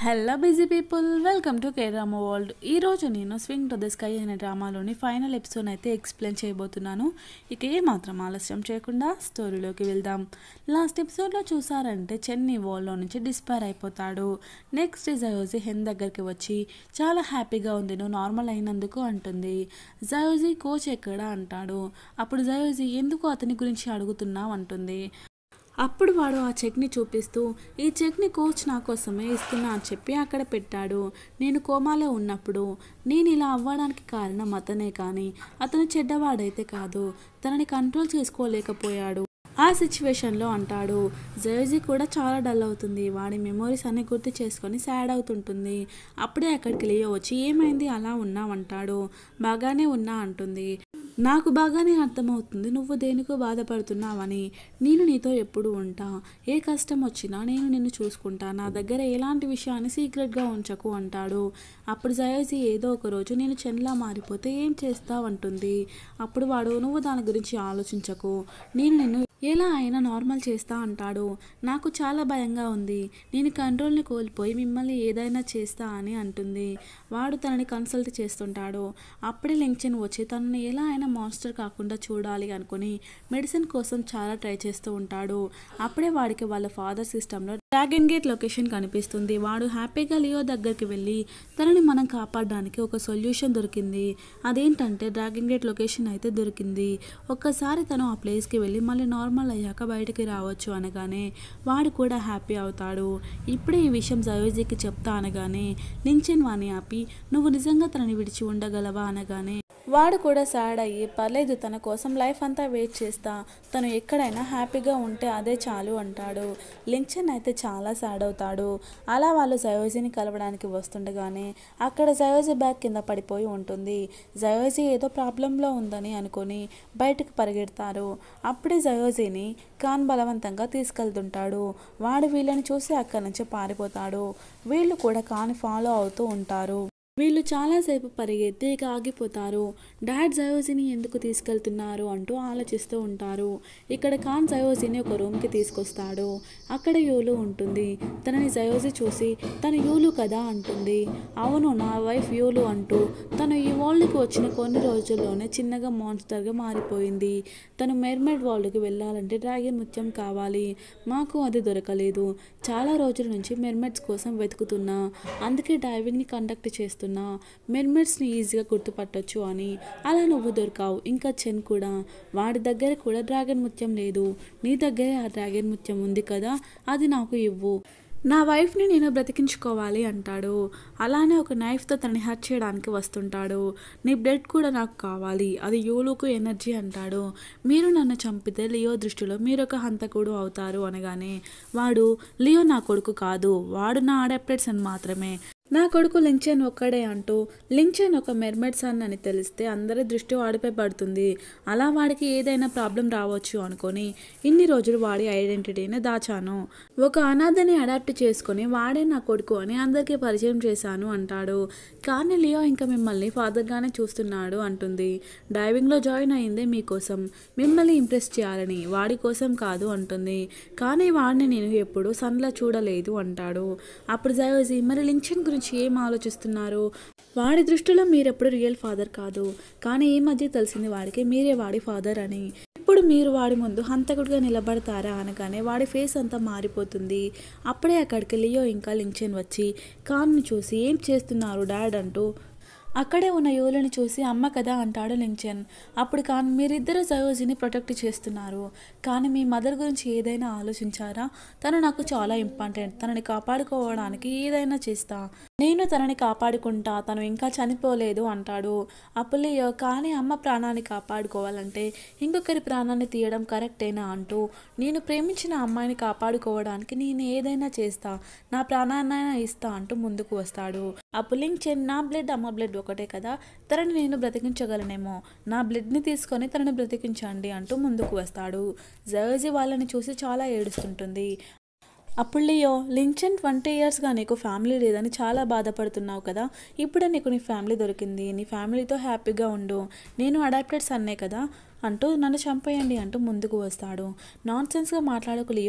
hello busy people welcome to K drama world ఈరోజు నేను swing to the sky అనే డ్రామాలోని ఫైనల్ ఎపిసోడ్ అయితే ఎక్స్ప్లెయిన్ చేయబోతున్నాను ఇక ఏ మాత్రం ఆలస్యం చేయకుండా స్టోరీలోకి వెళ్దాం లాస్ట్ ఎపిసోడ్లో చూసారంటే చెన్నీ వాల్లో నుంచి డిస్పైర్ అయిపోతాడు నెక్స్ట్ జయోజీ హెన్ దగ్గరికి వచ్చి చాలా హ్యాపీగా ఉంది నువ్వు నార్మల్ అయినందుకు అంటుంది జయోజీ కోచ్ ఎక్కడ అంటాడు అప్పుడు జయోజీ ఎందుకు అతని గురించి అడుగుతున్నావు అంటుంది అప్పుడు వాడు ఆ చెక్ని చూపిస్తూ ఈ చెక్ని కోచ్ నా కోసమే ఇస్తున్నా అని చెప్పి అక్కడ పెట్టాడు నేను కోమాలో ఉన్నప్పుడు నేను ఇలా అవ్వడానికి కారణం అతనే కానీ అతను చెడ్డవాడైతే కాదు తనని కంట్రోల్ చేసుకోలేకపోయాడు ఆ సిచ్యువేషన్లో అంటాడు జయోజీ కూడా చాలా డల్ అవుతుంది వాడి మెమోరీస్ అన్ని గుర్తు చేసుకొని సాడ్ అవుతుంటుంది అప్పుడే అక్కడికి లియో వచ్చి ఏమైంది అలా ఉన్నావంటాడు బాగానే ఉన్నా అంటుంది నాకు బాగానే అర్థమవుతుంది నువ్వు దేనికో బాధపడుతున్నావని నేను నీతో ఎప్పుడు ఉంటా ఏ కష్టం వచ్చినా నేను నిన్ను చూసుకుంటా నా దగ్గర ఎలాంటి విషయాన్ని సీక్రెట్గా ఉంచకు అంటాడు అప్పుడు జయోజీ ఏదో ఒక రోజు నేను చెన్లా మారిపోతే ఏం చేస్తావంటుంది అప్పుడు వాడు నువ్వు దాని గురించి ఆలోచించకు నేను నిన్ను ఎలా అయినా నార్మల్ చేస్తా అంటాడు నాకు చాలా భయంగా ఉంది నేను కంట్రోల్ని కోల్పోయి మిమ్మల్ని ఏదైనా చేస్తా అని అంటుంది వాడు తనని కన్సల్ట్ చేస్తుంటాడు అప్పుడే లింక్చెన్ వచ్చి తనని ఎలా అయినా మాన్స్టర్ కాకుండా చూడాలి అనుకుని మెడిసిన్ కోసం చాలా ట్రై చేస్తూ ఉంటాడు అప్పుడే వాడికి వాళ్ళ ఫాదర్ సిస్టంలో డ్రాగన్ గేట్ లొకేషన్ కనిపిస్తుంది వాడు హ్యాపీగా లియో దగ్గరికి వెళ్ళి తనని మనం కాపాడడానికి ఒక సొల్యూషన్ దొరికింది అదేంటంటే డ్రాగన్ గేట్ లొకేషన్ అయితే దొరికింది ఒక్కసారి తను ఆ ప్లేస్కి వెళ్ళి మళ్ళీ నార్మల్ అయ్యాక బయటికి రావచ్చు అనగానే వాడు కూడా హ్యాపీ అవుతాడు ఇప్పుడే ఈ విషయం జయోజీకి చెప్తా అనగానే లించెన్ వాణి ఆపి నువ్వు నిజంగా తనని విడిచి ఉండగలవా అనగానే వాడు కూడా సాడ్ అయ్యి పర్లేదు తన కోసం లైఫ్ అంతా వెయిట్ చేస్తా తను ఎక్కడైనా హ్యాపీగా ఉంటే అదే చాలు అంటాడు లించన్ అయితే చాలా సాడ్ అవుతాడు అలా వాళ్ళు జయోజీని కలవడానికి వస్తుండగానే అక్కడ జయోజీ బ్యాగ్ కింద పడిపోయి ఉంటుంది జయోజీ ఏదో ప్రాబ్లంలో ఉందని అనుకొని బయటకు పరిగెడతారు అప్పుడే జయోజీని ఖాన్ బలవంతంగా తీసుకెళ్తుంటాడు వాడు వీళ్ళని చూసి అక్కడి నుంచి పారిపోతాడు వీళ్ళు కూడా ఖాన్ ఫాలో అవుతూ ఉంటారు వీళ్ళు చాలాసేపు పరిగెత్తి ఇక ఆగిపోతారు డాడ్ జయోజీని ఎందుకు తీసుకెళ్తున్నారు అంటూ ఆలోచిస్తూ ఉంటారు ఇక్కడ ఖాన్ జయోజీని ఒక రూమ్కి తీసుకొస్తాడు అక్కడ యూలు ఉంటుంది తనని జయోజీ చూసి తను యూలు కదా అంటుంది అవును నా వైఫ్ యూలు అంటూ తను ఈ వరల్డ్కి వచ్చిన కొన్ని రోజుల్లోనే చిన్నగా మాన్స్టర్గా మారిపోయింది తను మెర్మెడ్ వరల్డ్కి వెళ్ళాలంటే డ్రాగన్ ముత్యం కావాలి మాకు అది దొరకలేదు చాలా రోజుల నుంచి మెర్మెడ్స్ కోసం వెతుకుతున్నా అందుకే డైవింగ్ని కండక్ట్ చేస్తున్నా చేస్తున్నా మెర్మెడ్స్ని ఈజీగా గుర్తుపట్టొచ్చు అని అలా నువ్వు దొరికావు ఇంకా చెన్ కూడా వాడి దగ్గర కూడా డ్రాగన్ ముత్యం లేదు నీ దగ్గరే ఆ డ్రాగన్ ముత్యం ఉంది కదా అది నాకు ఇవ్వు నా వైఫ్ని నేను బ్రతికించుకోవాలి అంటాడు అలానే ఒక నైఫ్తో తనని హర్ట్ చేయడానికి వస్తుంటాడు నీ బ్లడ్ కూడా నాకు కావాలి అది యూలుకు ఎనర్జీ అంటాడు మీరు నన్ను చంపితే లియో దృష్టిలో మీరు ఒక హంతకుడు అవుతారు అనగానే వాడు లియో నా కొడుకు కాదు వాడు నా అడాప్టెడ్ సన్ మాత్రమే నా కొడుకు లించెన్ ఒక్కడే అంటూ లించెన్ ఒక మెర్మెడ్ సన్ అని తెలిస్తే అందరి దృష్టి వాడిపై పడుతుంది అలా వాడికి ఏదైనా ప్రాబ్లం రావచ్చు అనుకొని ఇన్ని రోజులు వాడి ఐడెంటిటీని దాచాను ఒక అనాథని అడాప్ట్ చేసుకొని వాడే నా కొడుకు అని అందరికీ పరిచయం చేశాను అంటాడు కానీ లియో ఇంకా మిమ్మల్ని ఫాదర్గానే చూస్తున్నాడు అంటుంది డైవింగ్లో జాయిన్ అయిందే మీకోసం మిమ్మల్ని ఇంప్రెస్ చేయాలని వాడి కోసం కాదు అంటుంది కానీ వాడిని నేను ఎప్పుడు సన్లా చూడలేదు అంటాడు అప్పుడు జయోజీ మరి లించెన్ గురించి ఏం ఆలోచిస్తున్నారు వాడి దృష్టిలో మీరెప్పుడు రియల్ ఫాదర్ కాదు కానీ ఈ మధ్య తెలిసింది వాడికి మీరే వాడి ఫాదర్ అని ఇప్పుడు మీరు వాడి ముందు హంతకుడిగా నిలబడతారా అనగానే వాడి ఫేస్ అంతా మారిపోతుంది అప్పుడే అక్కడికి లియో ఇంకా లించెన్ వచ్చి కాన్ను చూసి ఏం చేస్తున్నారు డాడ్ అంటూ అక్కడే ఉన్న యోలని చూసి అమ్మ కదా అంటాడు లించెన్ అప్పుడు కానీ మీరిద్దరు జయోజీని ప్రొటెక్ట్ చేస్తున్నారు కానీ మీ మదర్ గురించి ఏదైనా ఆలోచించారా తను నాకు చాలా ఇంపార్టెంట్ తనని కాపాడుకోవడానికి ఏదైనా చేస్తా నేను తనని కాపాడుకుంటా తను ఇంకా చనిపోలేదు అంటాడు అప్పులియో కానీ అమ్మ ప్రాణాన్ని కాపాడుకోవాలంటే ఇంకొకరి ప్రాణాన్ని తీయడం కరెక్టేనా అంటూ నేను ప్రేమించిన అమ్మాయిని కాపాడుకోవడానికి నేను ఏదైనా చేస్తా నా ప్రాణాన్నైనా ఇస్తా అంటూ ముందుకు వస్తాడు అప్పుడు లించెన్ నా బ్లడ్ అమ్మ బ్లడ్ ఒకటే కదా తనని నేను బ్రతికించగలనేమో నా బ్లడ్ని తీసుకొని తనని బ్రతికించండి అంటూ ముందుకు వస్తాడు జయోజీ వాళ్ళని చూసి చాలా ఏడుస్తుంటుంది అప్పుడు లియో లించెన్ ట్వంటీ ఇయర్స్గా నీకు ఫ్యామిలీ లేదని చాలా బాధపడుతున్నావు కదా ఇప్పుడే నీకు నీ ఫ్యామిలీ దొరికింది నీ ఫ్యామిలీతో హ్యాపీగా ఉండు నేను అడాప్టెడ్ సన్నే కదా అంటూ నన్ను చంపేయండి అంటూ ముందుకు వస్తాడు నాన్ సెన్స్గా మాట్లాడకు లియో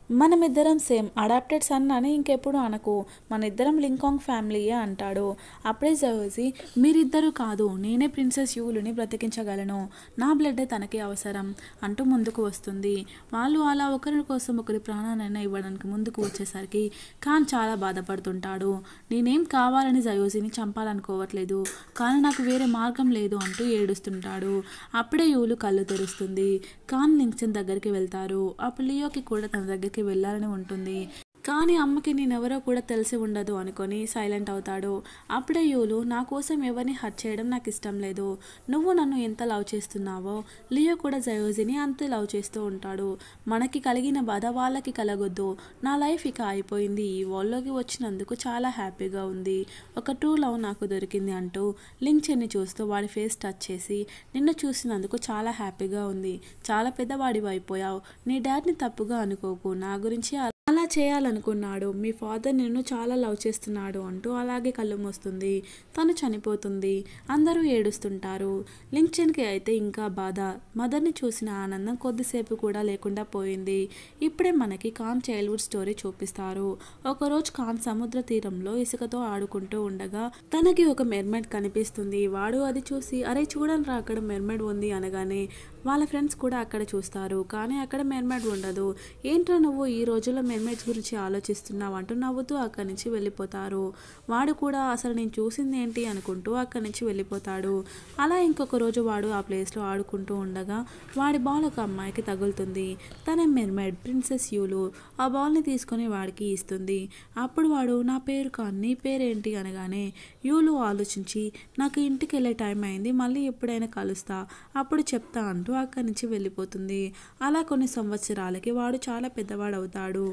మనమిద్దరం సేమ్ అడాప్టెడ్ సన్ అని ఇంకెప్పుడు అనకు మన ఇద్దరం లింకాంగ్ ఫ్యామిలీయే అంటాడు అప్పుడే జయోజీ మీరిద్దరూ కాదు నేనే ప్రిన్సెస్ యూలుని బ్రతికించగలను నా బ్లడ్డే తనకి అవసరం అంటూ ముందుకు వస్తుంది వాళ్ళు అలా ఒకరి కోసం ఒకరి ప్రాణాలైనా ఇవ్వడానికి ముందుకు వచ్చేసరికి ఖాన్ చాలా బాధపడుతుంటాడు నేనేం కావాలని జయోజీని చంపాలనుకోవట్లేదు కానీ నాకు వేరే మార్గం లేదు అంటూ ఏడుస్తుంటాడు అప్పుడే యూలు కళ్ళు తెరుస్తుంది ఖాన్ లింక్సన్ దగ్గరికి వెళ్తారు అప్పుడు లియోకి కూడా తన దగ్గరికి వెళ్ళాలని ఉంటుంది కానీ అమ్మకి నేనెవరో కూడా తెలిసి ఉండదు అనుకొని సైలెంట్ అవుతాడు అప్పుడే యూలు నా కోసం ఎవరిని హర్ట్ చేయడం నాకు ఇష్టం లేదు నువ్వు నన్ను ఎంత లవ్ చేస్తున్నావో లియో కూడా జయోజిని అంతే లవ్ చేస్తూ ఉంటాడు మనకి కలిగిన బాధ వాళ్ళకి కలగొద్దు నా లైఫ్ ఇక అయిపోయింది ఈ వరల్డ్లోకి వచ్చినందుకు చాలా హ్యాపీగా ఉంది ఒక ట్రూ లవ్ నాకు దొరికింది అంటూ లింక్చెన్ని చూస్తూ వాడి ఫేస్ టచ్ చేసి నిన్ను చూసినందుకు చాలా హ్యాపీగా ఉంది చాలా పెద్దవాడివి అయిపోయావు నీ డాడ్ని తప్పుగా అనుకోకు నా గురించి అలా చేయాలనుకున్నాడు మీ ఫాదర్ నిన్ను చాలా లవ్ చేస్తున్నాడు అంటూ అలాగే కళ్ళు మూస్తుంది తను చనిపోతుంది అందరూ ఏడుస్తుంటారు లింక్చెన్కి అయితే ఇంకా బాధ మదర్ని చూసిన ఆనందం కొద్దిసేపు కూడా లేకుండా పోయింది ఇప్పుడే మనకి కాన్ చైల్డ్హుడ్ స్టోరీ చూపిస్తారు ఒకరోజు కాన్ సముద్ర తీరంలో ఇసుకతో ఆడుకుంటూ ఉండగా తనకి ఒక మెర్మెడ్ కనిపిస్తుంది వాడు అది చూసి అరే చూడండి రా అక్కడ మెర్మెడ్ ఉంది అనగానే వాళ్ళ ఫ్రెండ్స్ కూడా అక్కడ చూస్తారు కానీ అక్కడ మెర్మెడ్ ఉండదు ఏంట్రా నువ్వు ఈ రోజుల్లో మెర్మెడ్స్ గురించి ఆలోచిస్తున్నావు అంటూ నవ్వుతూ అక్కడి నుంచి వెళ్ళిపోతారు వాడు కూడా అసలు నేను చూసింది ఏంటి అనుకుంటూ అక్కడి నుంచి వెళ్ళిపోతాడు అలా ఇంకొక రోజు వాడు ఆ ప్లేస్లో ఆడుకుంటూ ఉండగా వాడి బాల్ ఒక అమ్మాయికి తగులుతుంది తన మెర్మెడ్ ప్రిన్సెస్ యూలు ఆ బాల్ని తీసుకొని వాడికి ఇస్తుంది అప్పుడు వాడు నా పేరు కాన్ నీ పేరేంటి అనగానే యూలు ఆలోచించి నాకు ఇంటికి వెళ్ళే టైం అయింది మళ్ళీ ఎప్పుడైనా కలుస్తా అప్పుడు చెప్తా అంటూ అక్కడి నుంచి వెళ్ళిపోతుంది అలా కొన్ని సంవత్సరాలకి వాడు చాలా పెద్దవాడు అవుతాడు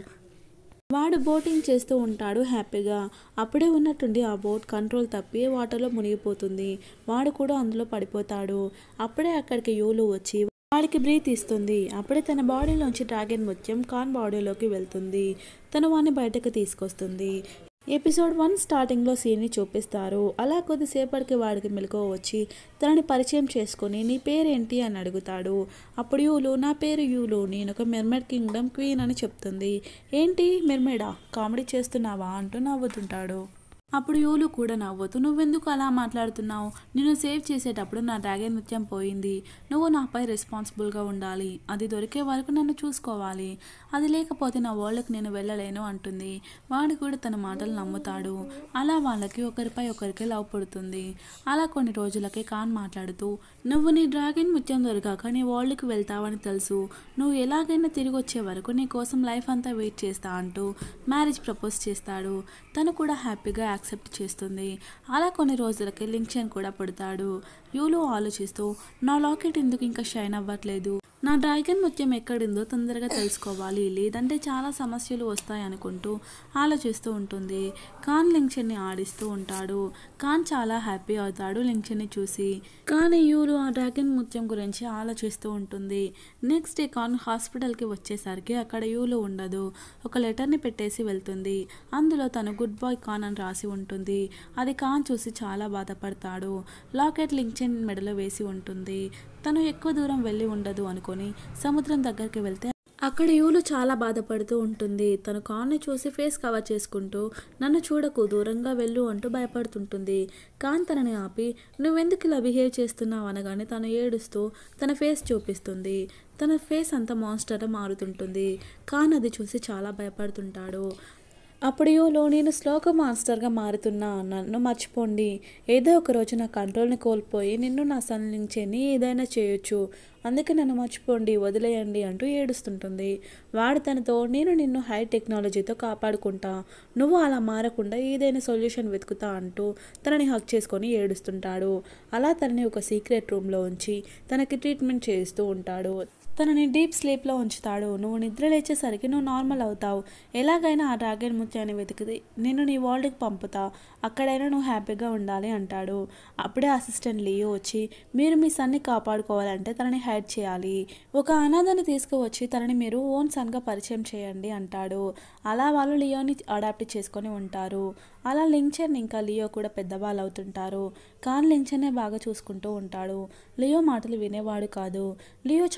వాడు బోటింగ్ చేస్తూ ఉంటాడు హ్యాపీగా అప్పుడే ఉన్నట్టుండి ఆ బోట్ కంట్రోల్ తప్పి వాటర్లో మునిగిపోతుంది వాడు కూడా అందులో పడిపోతాడు అప్పుడే అక్కడికి యూలు వచ్చి వాడికి బ్రీత్ ఇస్తుంది అప్పుడే తన బాడీలోంచి డ్రాగన్ ముత్యం కాన్ బాడీలోకి వెళ్తుంది తను వాడిని బయటకు తీసుకొస్తుంది ఎపిసోడ్ వన్ స్టార్టింగ్లో సీన్ని చూపిస్తారు అలా కొద్దిసేపటికి వాడికి మెలకువ వచ్చి తనని పరిచయం చేసుకొని నీ పేరేంటి అని అడుగుతాడు అప్పుడు యూలు నా పేరు యూలు నేను ఒక మెర్మెడ్ కింగ్డమ్ క్వీన్ అని చెప్తుంది ఏంటి మెర్మెడా కామెడీ చేస్తున్నావా అంటూ నవ్వుతుంటాడు అప్పుడు యూలు కూడా నవ్వుతూ నువ్వెందుకు అలా మాట్లాడుతున్నావు నిన్ను సేవ్ చేసేటప్పుడు నా డ్రాగన్ నృత్యం పోయింది నువ్వు నాపై రెస్పాన్సిబుల్గా ఉండాలి అది దొరికే వరకు నన్ను చూసుకోవాలి అది లేకపోతే నా వరల్డ్కి నేను వెళ్ళలేను అంటుంది వాడు కూడా తన మాటలు నమ్ముతాడు అలా వాళ్ళకి ఒకరిపై ఒకరికి లవ్ పుడుతుంది అలా కొన్ని రోజులకే కాన్ మాట్లాడుతూ నువ్వు నీ డ్రాగన్ ముత్యం దొరికాక నీ వరల్డ్కి వెళ్తావని తెలుసు నువ్వు ఎలాగైనా తిరిగి వచ్చే వరకు నీ కోసం లైఫ్ అంతా వెయిట్ చేస్తా అంటూ మ్యారేజ్ ప్రపోజ్ చేస్తాడు తను కూడా హ్యాపీగా యాక్సెప్ట్ చేస్తుంది అలా కొన్ని రోజులకి లింక్షన్ కూడా పుడతాడు యూలు ఆలోచిస్తూ నా లాకెట్ ఎందుకు ఇంకా షైన్ అవ్వట్లేదు నా డ్రాగన్ ముత్యం ఎక్కడిందో తొందరగా తెలుసుకోవాలి లేదంటే చాలా సమస్యలు వస్తాయి అనుకుంటూ ఆలోచిస్తూ ఉంటుంది కాన్ లింక్షన్ని ఆడిస్తూ ఉంటాడు కాన్ చాలా హ్యాపీ అవుతాడు లింక్షన్ని చూసి కానీ యూలు ఆ డ్రాగన్ ముత్యం గురించి ఆలోచిస్తూ ఉంటుంది నెక్స్ట్ డే కాన్ హాస్పిటల్కి వచ్చేసరికి అక్కడ యూలు ఉండదు ఒక లెటర్ని పెట్టేసి వెళ్తుంది అందులో తను గుడ్ బాయ్ కాన్ అని రాసి ఉంటుంది అది కాన్ చూసి చాలా బాధపడతాడు లాకెట్ లింక్చెన్ మెడలో వేసి ఉంటుంది తను ఎక్కువ దూరం వెళ్ళి ఉండదు అనుకొని సముద్రం దగ్గరికి వెళ్తే అక్కడ యూలు చాలా బాధపడుతూ ఉంటుంది తను కాన్ని చూసి ఫేస్ కవర్ చేసుకుంటూ నన్ను చూడకు దూరంగా వెళ్ళు అంటూ భయపడుతుంటుంది కాన్ తనని ఆపి నువ్వెందుకు ఇలా బిహేవ్ చేస్తున్నావు అనగానే తను ఏడుస్తూ తన ఫేస్ చూపిస్తుంది తన ఫేస్ అంతా మాన్స్టర్ మారుతుంటుంది కాన్ అది చూసి చాలా భయపడుతుంటాడు అప్పుడు యోలో నేను శ్లోక మాస్టర్గా మారుతున్నా నన్ను మర్చిపోండి ఏదో ఒక రోజు నా కంట్రోల్ని కోల్పోయి నిన్ను నా సన్నించేని ఏదైనా చేయొచ్చు అందుకే నన్ను మర్చిపోండి వదిలేయండి అంటూ ఏడుస్తుంటుంది వాడు తనతో నేను నిన్ను హై టెక్నాలజీతో కాపాడుకుంటా నువ్వు అలా మారకుండా ఏదైనా సొల్యూషన్ వెతుకుతా అంటూ తనని హక్ చేసుకొని ఏడుస్తుంటాడు అలా తనని ఒక సీక్రెట్ రూమ్లో ఉంచి తనకి ట్రీట్మెంట్ చేస్తూ ఉంటాడు తనని డీప్ స్లీప్లో ఉంచుతాడు నువ్వు నిద్ర లేచేసరికి నువ్వు నార్మల్ అవుతావు ఎలాగైనా ఆ డ్రాగన్ ముత్యాన్ని వెతికిది నేను నీ వరల్డ్కి పంపుతా అక్కడైనా నువ్వు హ్యాపీగా ఉండాలి అంటాడు అప్పుడే అసిస్టెంట్ లియో వచ్చి మీరు మీ సన్ని కాపాడుకోవాలంటే తనని హైడ్ చేయాలి ఒక అనాథని తీసుకువచ్చి తనని మీరు ఓన్ సన్గా పరిచయం చేయండి అంటాడు అలా వాళ్ళు లియోని అడాప్ట్ చేసుకొని ఉంటారు అలా లింక్చన్ ఇంకా లియో కూడా పెద్దవాళ్ళు అవుతుంటారు కాన్ లింక్చనే బాగా చూసుకుంటూ ఉంటాడు లియో మాటలు వినేవాడు కాదు లియో చాలా డిసప్పాయింట్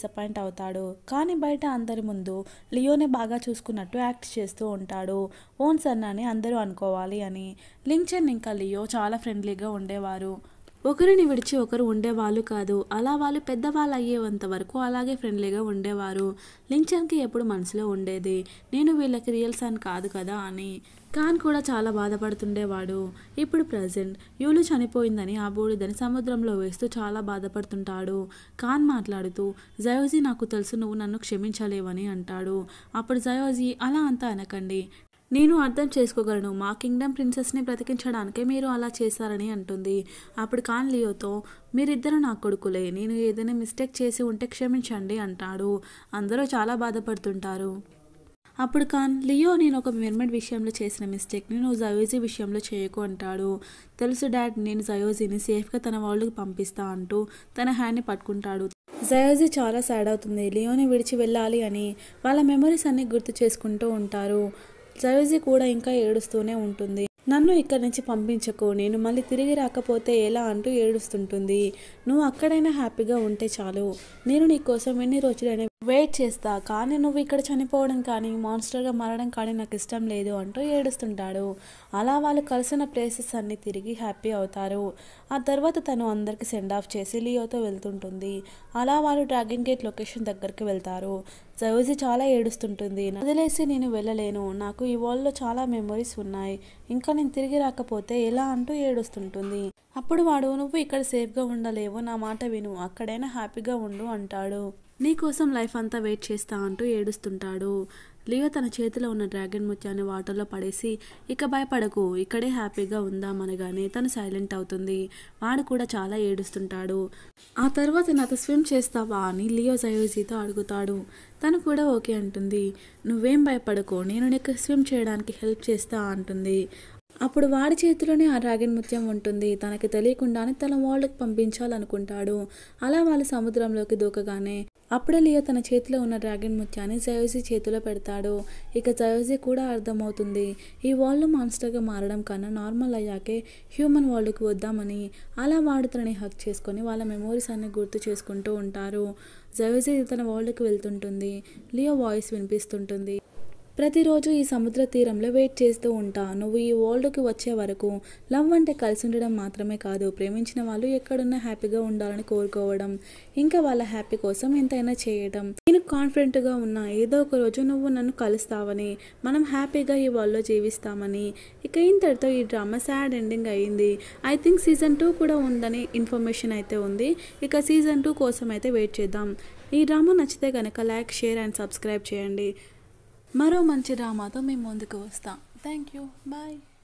డిసప్పాయింట్ అవుతాడు కానీ బయట అందరి ముందు లియోనే బాగా చూసుకున్నట్టు యాక్ట్ చేస్తూ ఉంటాడు ఓన్ సన్ అని అందరూ అనుకోవాలి అని లించన్ ఇంకా లియో చాలా ఫ్రెండ్లీగా ఉండేవారు ఒకరిని విడిచి ఒకరు ఉండేవాళ్ళు కాదు అలా వాళ్ళు పెద్దవాళ్ళు అయ్యేంత వరకు అలాగే ఫ్రెండ్లీగా ఉండేవారు లించన్కి ఎప్పుడు మనసులో ఉండేది నేను వీళ్ళకి రియల్ సన్ కాదు కదా అని ఖాన్ కూడా చాలా బాధపడుతుండేవాడు ఇప్పుడు ప్రజెంట్ యూలు చనిపోయిందని ఆ బూడిదని సముద్రంలో వేస్తూ చాలా బాధపడుతుంటాడు ఖాన్ మాట్లాడుతూ జయోజీ నాకు తెలుసు నువ్వు నన్ను క్షమించలేవని అంటాడు అప్పుడు జయోజీ అలా అంతా అనకండి నేను అర్థం చేసుకోగలను మా కింగ్డమ్ ప్రిన్సెస్ని బ్రతికించడానికే మీరు అలా చేశారని అంటుంది అప్పుడు ఖాన్ లియోతో మీరిద్దరు నా కొడుకులే నేను ఏదైనా మిస్టేక్ చేసి ఉంటే క్షమించండి అంటాడు అందరూ చాలా బాధపడుతుంటారు అప్పుడు ఖాన్ లియో నేను ఒక మెర్మెడ్ విషయంలో చేసిన మిస్టేక్ని నువ్వు జయోజీ విషయంలో చేయకు అంటాడు తెలుసు డాడ్ నేను జయోజీని సేఫ్గా తన వాళ్ళకి పంపిస్తా అంటూ తన హ్యాండ్ని పట్టుకుంటాడు జయోజీ చాలా సాడ్ అవుతుంది లియోని విడిచి వెళ్ళాలి అని వాళ్ళ మెమరీస్ అన్ని గుర్తు చేసుకుంటూ ఉంటారు జయోజీ కూడా ఇంకా ఏడుస్తూనే ఉంటుంది నన్ను ఇక్కడి నుంచి పంపించకు నేను మళ్ళీ తిరిగి రాకపోతే ఎలా అంటూ ఏడుస్తుంటుంది నువ్వు అక్కడైనా హ్యాపీగా ఉంటే చాలు నేను నీ కోసం ఎన్ని రోజులైనా వెయిట్ చేస్తా కానీ నువ్వు ఇక్కడ చనిపోవడం కానీ మాన్స్టర్గా మారడం కానీ నాకు ఇష్టం లేదు అంటూ ఏడుస్తుంటాడు అలా వాళ్ళు కలిసిన ప్లేసెస్ అన్ని తిరిగి హ్యాపీ అవుతారు ఆ తర్వాత తను అందరికి సెండ్ ఆఫ్ చేసి లియోతో వెళ్తుంటుంది అలా వాళ్ళు డ్రాగన్ గేట్ లొకేషన్ దగ్గరికి వెళ్తారు జయోజీ చాలా ఏడుస్తుంటుంది వదిలేసి నేను వెళ్ళలేను నాకు ఈ వరల్డ్లో చాలా మెమరీస్ ఉన్నాయి ఇంకా నేను తిరిగి రాకపోతే ఎలా అంటూ ఏడుస్తుంటుంది అప్పుడు వాడు నువ్వు ఇక్కడ సేఫ్గా ఉండలేవు నా మాట విను అక్కడైనా హ్యాపీగా ఉండు అంటాడు నీకోసం లైఫ్ అంతా వెయిట్ చేస్తా అంటూ ఏడుస్తుంటాడు లియో తన చేతిలో ఉన్న డ్రాగన్ ముత్యాన్ని వాటర్లో పడేసి ఇక భయపడకు ఇక్కడే హ్యాపీగా ఉందామనగానే తను సైలెంట్ అవుతుంది వాడు కూడా చాలా ఏడుస్తుంటాడు ఆ తర్వాత నాతో స్విమ్ చేస్తావా అని లియో జయోజీతో అడుగుతాడు తను కూడా ఓకే అంటుంది నువ్వేం భయపడకు నేను నీకు స్విమ్ చేయడానికి హెల్ప్ చేస్తా అంటుంది అప్పుడు వాడి చేతిలోనే ఆ డ్రాగన్ ముత్యం ఉంటుంది తనకి తెలియకుండానే తన వాళ్ళకి పంపించాలనుకుంటాడు అలా వాళ్ళు సముద్రంలోకి దూకగానే అప్పుడే లియో తన చేతిలో ఉన్న డ్రాగన్ ముత్యాన్ని జయోజీ చేతిలో పెడతాడు ఇక జయోజీ కూడా అర్థమవుతుంది ఈ వరల్డ్ మాన్స్టర్గా మారడం కన్నా నార్మల్ అయ్యాకే హ్యూమన్ వరల్డ్కి వద్దామని అలా వాడు తనని హక్ చేసుకొని వాళ్ళ మెమోరీస్ అన్ని గుర్తు చేసుకుంటూ ఉంటారు జయోజీ తన వరల్డ్కి వెళ్తుంటుంది లియో వాయిస్ వినిపిస్తుంటుంది ప్రతిరోజు ఈ సముద్ర తీరంలో వెయిట్ చేస్తూ ఉంటా నువ్వు ఈ వరల్డ్కి వచ్చే వరకు లవ్ అంటే కలిసి ఉండడం మాత్రమే కాదు ప్రేమించిన వాళ్ళు ఎక్కడున్నా హ్యాపీగా ఉండాలని కోరుకోవడం ఇంకా వాళ్ళ హ్యాపీ కోసం ఎంతైనా చేయడం నేను కాన్ఫిడెంట్గా ఉన్నా ఏదో ఒక రోజు నువ్వు నన్ను కలుస్తావని మనం హ్యాపీగా ఈ వరల్డ్లో జీవిస్తామని ఇక ఇంతటితో ఈ డ్రామా సాడ్ ఎండింగ్ అయ్యింది ఐ థింక్ సీజన్ టూ కూడా ఉందని ఇన్ఫర్మేషన్ అయితే ఉంది ఇక సీజన్ టూ కోసం అయితే వెయిట్ చేద్దాం ఈ డ్రామా నచ్చితే కనుక లైక్ షేర్ అండ్ సబ్స్క్రైబ్ చేయండి మరో మంచి డ్రామాతో మేము ముందుకు వస్తాం థ్యాంక్ యూ బాయ్